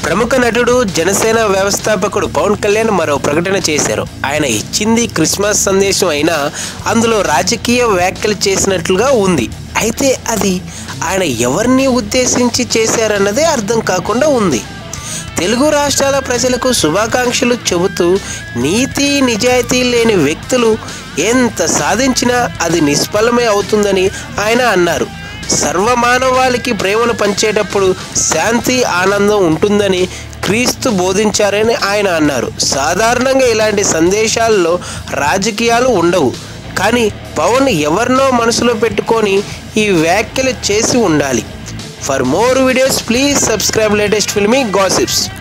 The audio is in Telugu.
ప్రముఖ నటుడు జనసేన వ్యవస్థాపకుడు పవన్ కళ్యాణ్ మరో ప్రకటన చేశారు ఆయన ఇచ్చింది క్రిస్మస్ సందేశం అయినా అందులో రాజకీయ వ్యాఖ్యలు చేసినట్లుగా ఉంది అయితే అది ఆయన ఎవరిని ఉద్దేశించి చేశారన్నదే అర్థం కాకుండా ఉంది తెలుగు రాష్ట్రాల ప్రజలకు శుభాకాంక్షలు చెబుతూ నీతి నిజాయితీ లేని వ్యక్తులు ఎంత సాధించినా అది నిష్ఫలమే అవుతుందని ఆయన అన్నారు సర్వమానవాళికి ప్రేమను పంచేటప్పుడు శాంతి ఆనందం ఉంటుందని క్రీస్తు బోధించారని ఆయన అన్నారు సాధారణంగా ఇలాంటి సందేశాల్లో రాజకీయాలు ఉండవు కానీ పవన్ ఎవరినో మనసులో పెట్టుకొని ఈ వ్యాఖ్యలు చేసి ఉండాలి for more videos please subscribe latest filmy gossips